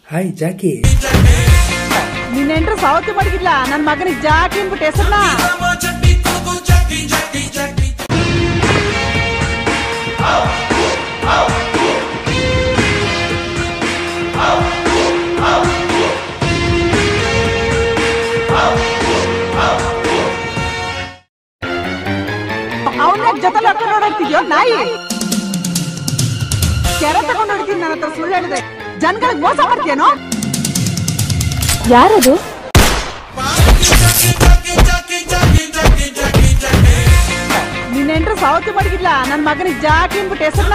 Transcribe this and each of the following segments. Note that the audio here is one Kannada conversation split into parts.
ಹಾಯ್ ಜಾಕಿ ನಿನ್ನ ಎಂಟ್ರು ಸಾವತಿ ಮಡಗಿಲ್ಲ ನನ್ ಮಗನಿಗೆ ಜಾಕಿ ಅನ್ಬಿಟ್ಟು ಹೆಸರ್ನ ಅವನ್ನ ಜೊತೆ ಹಾಕೊಂಡು ಓಡಾಡ್ತಿದ್ಯೋ ನಾಯಿ ಕೆರೆ ತಗೊಂಡು ಹೊಡಿತೀನಿ ನನ್ನ ಹತ್ರ ಸುಳ್ಳು ಹೇಳಿದ್ರೆ ಜನಗಳಿಗೆ ಮೋಸ ಮಾಡ್ತೀಯನೋ ಯಾರದು ನಿನ್ನ ಎಂಟ್ರು ಸಾವತಿ ಮಡಗಿಲ್ಲ ನನ್ ಮಗನಿಗೆ ಜಾಕಿ ಅನ್ಬಿಟ್ಟು ಹೆಸರ್ನ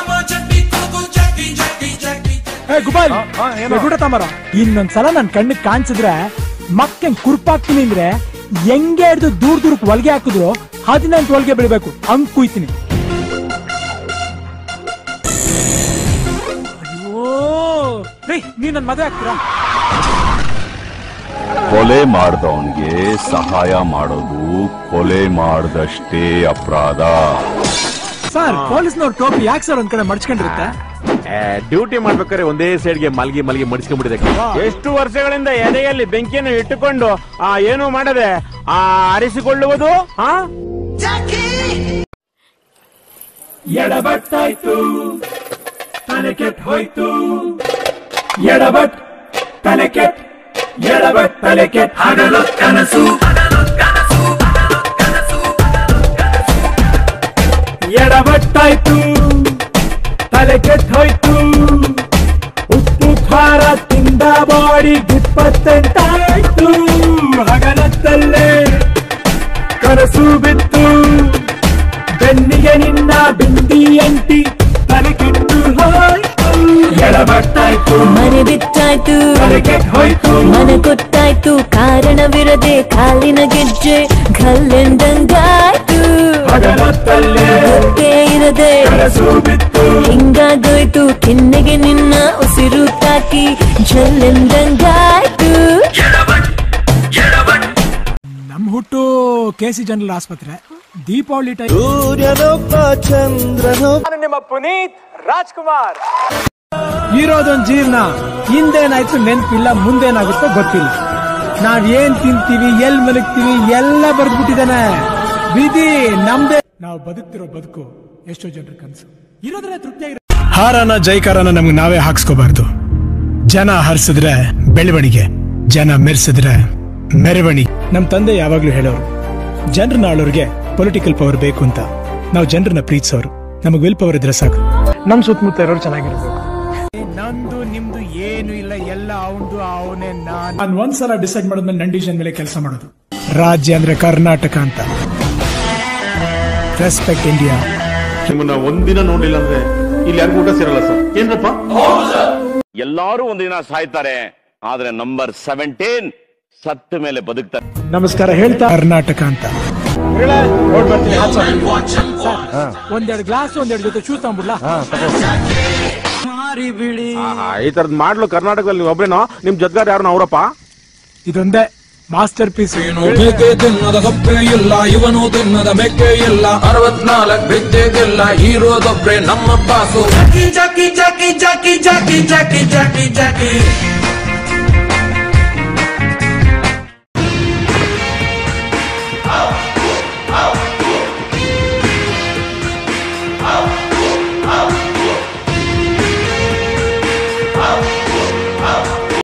ಗುಬಾಲ್ ಗುಡ ತಾಮರ ಇನ್ನೊಂದ್ಸಲ ನನ್ ಕಣ್ಣಿಗೆ ಕಾಣಿಸಿದ್ರೆ ಮಕ್ಕ ಕುರ್ಪಾಕ್ತೀನಿ ಅಂದ್ರೆ ಹೆಂಗೆ ಹಿಡ್ದು ದೂರ ದೂರಕ್ ಒಳಗೆ ಹಾಕಿದ್ರು ಹದಿನೆಂಟು ಒಳಗೆ ಬೆಳಿಬೇಕು ಹಂಗ್ ಕುಯ್ತೀನಿ ಅಯ್ಯೋ ರೀ ನೀ ನನ್ ಮದುವೆ ಆಗ್ತೀರಾ ಕೊಲೆ ಮಾಡಿದವನಿಗೆ ಸಹಾಯ ಮಾಡೋದು ಕೊಲೆ ಮಾಡಿದಷ್ಟೇ ಅಪರಾಧ ಸರ್ ಪೊಲೀಸ್ನವ್ರ ಟೋಪಿ ಯಾಕೆ ಸರ್ ಒಂದ್ ಕಡೆ ಮಡ್ಚ್ಕೊಂಡಿರುತ್ತೆ ಡ್ಯೂಟಿ ಮಾಡ್ಬೇಕಾದ್ರೆ ಒಂದೇ ಸೈಡ್ಗೆ ಮಲ್ಗಿ ಮಲ್ಗಿ ಮಡಿಸ್ಕೊಂಡ್ಬಿಟ್ಟಿದೆ ಎಷ್ಟು ವರ್ಷಗಳಿಂದ ಎದೆಯಲ್ಲಿ ಬೆಂಕಿಯನ್ನು ಇಟ್ಟುಕೊಂಡು ಆ ಏನು ಮಾಡದೆ ಆ ಅರಿಸಿಕೊಳ್ಳುವುದು ಆ ಎಡಬಟ್ಟಾಯ್ತು ತಲೆ ಕೆಟ್ಟ ಹೋಯ್ತು ಎಡಬಟ್ ತಲೆ ಕೆಟ್ಟ ಎಡಬಟ್ ತಲೆ ಕೆಟ್ಟ ಹಗಲು ಕನಸು ಎಡಬಟ್ಟಾಯ್ತು ತಲೆ ಕೆಟ್ಟ ಹೋಯ್ತು ಉಪ್ಪು ಖಾರ ತಿಂದ ಬಾಡಿ ಇಪ್ಪತ್ತೆಂಟಾಯ್ತು ಹಗಲತ್ತಲ್ಲೇ ಕನಸು ಬಿತ್ತು ಬೆನ್ನಿಗೆ ನಿನ್ನ ಬಿಂದಿ ಅಂಟಿ ತಲೆ ಕೆಟ್ಟು ಹೋಯ್ತು ಎಡಬಟ್ಟಾಯ್ತು ಮನೆ ಬಿಟ್ಟಾಯ್ತು ತಲೆ ಕೆಟ್ಟ ಹೋಯ್ತು ಮನ ಕೊಟ್ಟಾಯ್ತು ಕಾರಣವಿರದೆ ಕಾಲಿನ ಗೆಜ್ಜೆ ಕಲ್ಲೆಂದಂಗಾಯ್ತು ಹಗಲತ್ತಲ್ಲೇ ಗೊತ್ತೇ ಇರದೆ ಕನಸು ಬಿತ್ತು ಹಿಂಗಾಗೋಯ್ತು ಕೆನ್ನೆಗೆ ನಿನ್ನ ಉಸಿರು ತಾಕಿ ಜಲ್ಲೆಂದಂಗಾಯ್ತು ನಮ್ ಹುಟ್ಟು ಕೆ ಸಿ ಜನರಲ್ ಆಸ್ಪತ್ರೆ ದೀಪಾವಳಿ ಟೈಮ್ ನಿಮ್ಮ ಪುನೀತ್ ರಾಜ್ಕುಮಾರ್ ಇರೋದೊಂದ್ ಜೀವನ ಹಿಂದೇನಾಯ್ತು ನೆನ್ಪಿಲ್ಲ ಮುಂದೇನಾಗುತ್ತೋ ಗೊತ್ತಿಲ್ಲ ನಾವ್ ಏನ್ ತಿಂತೀವಿ ಎಲ್ ಮಲಗ್ತೀವಿ ಎಲ್ಲ ಬರ್ದ್ಬಿಟ್ಟಿದಾನೆ ವಿಧಿ ನಮ್ದೇ ನಾವು ಬದುಕ್ತಿರೋ ಬದುಕು ಎಷ್ಟೋ ಜನರ ಕನಸು ಇರೋದ್ರೆ ತೃಪ್ತಿಯಾಗಿರೋ ಹಾರನ ಜೈಕಾರನ ನಮ್ಗೆ ನಾವೇ ಹಾಕ್ಸ್ಕೋಬಾರ್ದು ಜನ ಹರಿಸಿದ್ರೆ ಬೆಳವಣಿಗೆ ಜನ ಮೆರೆಸಿದ್ರೆ ಮೆರವಣಿಗೆ ನಮ್ ತಂದೆ ಯಾವಾಗ್ಲೂ ಹೇಳೋರು ಜನರನ್ನ ಆಳೋರ್ಗೆ ಪೊಲಿಟಿಕಲ್ ಪವರ್ ಬೇಕು ಅಂತ ನಾವು ಜನರನ್ನ ಪ್ರೀತಿಸೋರು ನಮಗ್ ವಿಲ್ ಪವರ್ ಇದ್ರೆ ಸಾಕು ನಮ್ ಸುತ್ತಮುತ್ತ ಇರೋರು ಚೆನ್ನಾಗಿರ್ಬೇಕು ನಂದು ನಿಮ್ದು ಏನು ಇಲ್ಲ ಎಲ್ಲ ಅವಂದು ಅವನೇ ನಾನು ಒಂದ್ಸಲ ಡಿಸೈಡ್ ಮಾಡಿದ್ಮೇಲೆ ನನ್ನ ಡಿಸಿಷನ್ ಮೇಲೆ ಕೆಲಸ ಮಾಡೋದು ರಾಜ್ಯ ಅಂದ್ರೆ ಕರ್ನಾಟಕ ಅಂತ ರೆಸ್ಪೆಕ್ಟ್ ಇಂಡಿಯಾ ನಿಮ್ಮನ್ನ ಒಂದಿನ ನೋಡ್ಲಿಲ್ಲ ಅಂದ್ರೆ ಇಲ್ಲಿ ಯಾರಿಗೂ ಊಟ ಸೇರಲ್ಲ ಸರ್ ಏನ್ರಪ್ಪ ಎಲ್ಲಾರು ಒಂದಿನ ಸಾಯ್ತಾರೆ ಆದ್ರೆ ನಂಬರ್ ಸೆವೆಂಟೀನ್ ಸತ್ತ ಮೇಲೆ ಬದುಕ್ತಾರೆ ನಮಸ್ಕಾರ ಹೇಳ್ತಾ ಕರ್ನಾಟಕ ಅಂತ ಒಂದೆರಡು ಗ್ಲಾಸ್ ಒಂದೆರಡು ಜೊತೆ ಶೂ ತಗೊಂಡ್ಬಿಡ್ಲಾ ಈ ತರದ್ ಮಾಡ್ಲು ಕರ್ನಾಟಕದಲ್ಲಿ ನೀವು ಒಬ್ರೇನೋ ನಿಮ್ ಜೊತೆಗಾರ ಯಾರು ಅವರಪ್ಪ ಇದೊಂದೇ ಮಾಸ್ಟರ್ ಪೀಸ್ ಮೇಕೆ ತಿನ್ನದ ಸೊಪ್ಪೆ ಇಲ್ಲ ಇವನು ತಿನ್ನದ ಮೆಕ್ಕೆ ಇಲ್ಲ ಅರವತ್ನಾಲ್ಕು ಬಿದ್ದೆಗಿಲ್ಲ ಹೀರೋದೊಬ್ರೆ ನಮ್ಮ boss Jackie Jackie Jackie Jackie Jackie Jackie Jackie